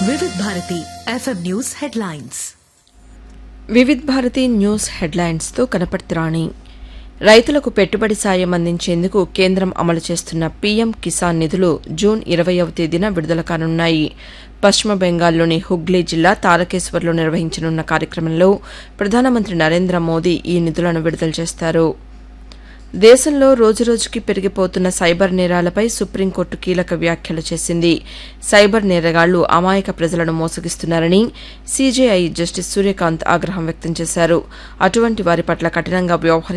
వివిధ Bharati FM news headlines Vividh Bharati news హెడ్లైన్స్తో కనపర్తి రాణి రైతులకు పెట్టుబడి సాయం అందించేందుకు కేంద్రం అమలు చేస్తున్న పీఎం కిసాన్ నిధులు జూన్ ఇరవయవ తేదీన విడుదల కానున్నాయి పశ్చిమ బెంగాల్లోని హుగ్లీ జిల్లా తారకేశ్వర్లో నిర్వహించనున్న కార్యక్రమంలో ప్రధానమంత్రి నరేంద్ర మోదీ ఈ నిధులను విడుదల చేస్తారు దేశంలో రోజురోజుకి పెరిగిపోతున్న సైబర్ నేరాలపై సుప్రీంకోర్టు కీలక వ్యాఖ్యలు చేసింది సైబర్ నేరగాళ్లు అమాయక ప్రజలను మోసగిస్తున్నారని సీజేఐ జస్టిస్ సూర్యకాంత్ ఆగ్రహం వ్యక్తం చేశారు అటువంటి వారి పట్ల కఠినంగా వ్యవహరించాలని